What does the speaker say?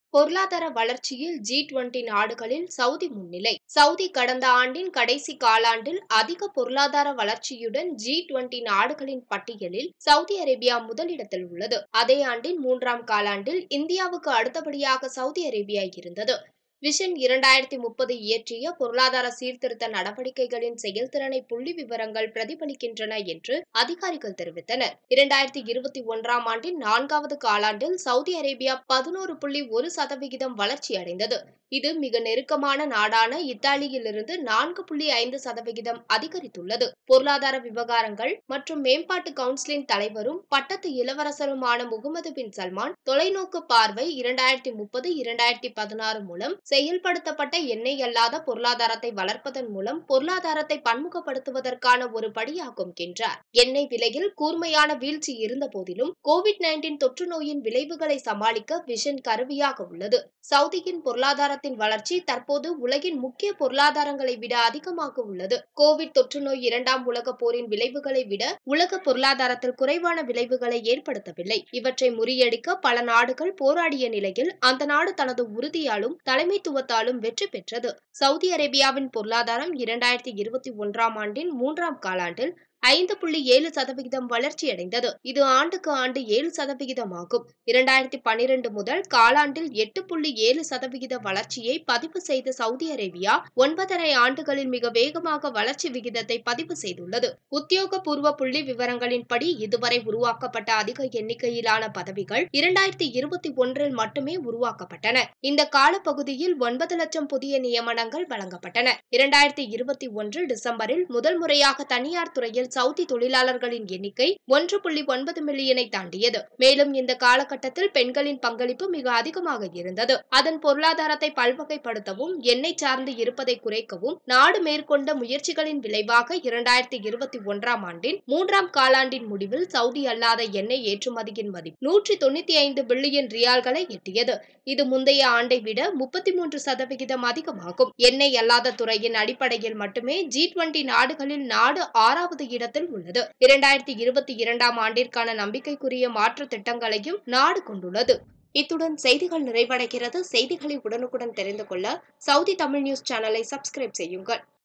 பொருளாதார வளர்ச்சியில் G twenty நாடுகளில் சவுதி முன்னிலை சவுதி கடந்த ஆண்டின் கடைசி காலாண்டில் அதிக பொருளாதார வளர்ச்சியுடன் ஜி டுவெண்டி நாடுகளின் பட்டியலில் சவுதி அரேபியா முதலிடத்தில் உள்ளது அதே ஆண்டின் மூன்றாம் காலாண்டில் இந்தியாவுக்கு அடுத்தபடியாக சவுதி அரேபியா இருந்தது விஷன் இரண்டாயிரத்தி முப்பது இயற்றிய பொருளாதார சீர்திருத்த நடவடிக்கைகளின் செயல்திறனை புள்ளி விவரங்கள் பிரதிபலிக்கின்றன என்று அதிகாரிகள் தெரிவித்தனர் இரண்டாயிரத்தி இருபத்தி ஒன்றாம் ஆண்டின் நான்காவது காலாண்டில் சவுதி அரேபியா பதினோரு புள்ளி ஒரு சதவிகிதம் வளர்ச்சி அடைந்தது இது மிக நெருக்கமான நாடான இத்தாலியிலிருந்து நான்கு புள்ளி ஐந்து சதவிகிதம் அதிகரித்துள்ளது பொருளாதார விவகாரங்கள் மற்றும் மேம்பாட்டு கவுன்சிலின் தலைவரும் பட்டத்து இளவரசருமான முகமது பின் சல்மான் தொலைநோக்கு பார்வை இரண்டாயிரத்தி முப்பது இரண்டாயிரத்தி பதினாறு மூலம் செயல்படுத்தப்பட்ட எண்ணெய் அல்லாத பொருளாதாரத்தை வளர்ப்பதன் மூலம் பொருளாதாரத்தை பன்முகப்படுத்துவதற்கான ஒரு படியாகும் என்றார் எண்ணெய் விலையில் கூர்மையான வீழ்ச்சி இருந்த போதிலும் கோவிட் நைன்டீன் தொற்று நோயின் விளைவுகளை சமாளிக்க விஷன் கருவியாக உள்ளது சவுதியின் பொருளாதாரத்தின் வளர்ச்சி தற்போது உலகின் முக்கிய பொருளாதாரங்களை விட அதிகமாக உள்ளது கோவிட் தொற்று நோய் இரண்டாம் உலக போரின் விளைவுகளை விட உலக பொருளாதாரத்தில் குறைவான விளைவுகளை ஏற்படுத்தவில்லை இவற்றை முறியடிக்க பல நாடுகள் போராடிய நிலையில் அந்த நாடு தனது உறுதியாலும் தலைமைத்துவத்தாலும் வெற்றி பெற்றது சவுதி அரேபியாவின் பொருளாதாரம் இரண்டாயிரத்தி இருபத்தி ஒன்றாம் ஆண்டின் மூன்றாம் காலாண்டில் ஐந்து புள்ளி ஏழு சதவிகிதம் வளர்ச்சியடைந்தது இது ஆண்டுக்கு ஆண்டு ஏழு சதவிகிதம் ஆகும் இரண்டாயிரத்தி பனிரெண்டு முதல் காலாண்டில் எட்டு புள்ளி ஏழு சதவிகித வளர்ச்சியை பதிவு செய்த சவுதி அரேபியா ஒன்பதரை ஆண்டுகளில் மிக வேகமாக வளர்ச்சி விகிதத்தை பதிவு செய்துள்ளது உத்தியோகபூர்வ புள்ளி விவரங்களின்படி இதுவரை உருவாக்கப்பட்ட அதிக எண்ணிக்கையிலான பதவிகள் இரண்டாயிரத்தி இருபத்தி ஒன்றில் மட்டுமே உருவாக்கப்பட்டன இந்த காலப்பகுதியில் ஒன்பது லட்சம் புதிய நியமனங்கள் வழங்கப்பட்டன இரண்டாயிரத்தி இருபத்தி ஒன்று டிசம்பரில் முதல் முறையாக தனியார் துறையில் சவுதி தொழிலாளர்களின் எண்ணிக்கை ஒன்று புள்ளி ஒன்பது மில்லியனை தாண்டியது மேலும் இந்த காலகட்டத்தில் பெண்களின் பங்களிப்பு மிக அதிகமாக இருந்தது அதன் பொருளாதாரத்தை பல்வகைப்படுத்தவும் எண்ணெய் சார்ந்து இருப்பதை குறைக்கவும் நாடு மேற்கொண்ட முயற்சிகளின் விளைவாக இரண்டாயிரத்தி இருபத்தி ஒன்றாம் ஆண்டின் மூன்றாம் காலாண்டின் முடிவில் சவுதி அல்லாத எண்ணெய் ஏற்றுமதியின் மதிப்பு நூற்றி தொண்ணூத்தி ஐந்து பில்லியன் ரியால்களை எட்டியது இது முந்தைய ஆண்டை விட முப்பத்தி மூன்று சதவிகிதம் அதிகமாகும் எண்ணெய் அல்லாத துறையின் அடிப்படையில் மட்டுமே ஜி டுவெண்டி நாடுகளில் நாடு ஆறாவது இடத்தில் உள்ளது இரண்டாயிரத்தி இருபத்தி இரண்டாம் ஆண்டிற்கான நம்பிக்கைக்குரிய மாற்று திட்டங்களையும் நாடு கொண்டுள்ளது இத்துடன் செய்திகள் நிறைவடைகிறது செய்திகளை உடனுக்குடன் தெரிந்து கொள்ள சவுதி தமிழ் நியூஸ் சேனலை சப்ஸ்கிரைப் செய்யுங்கள்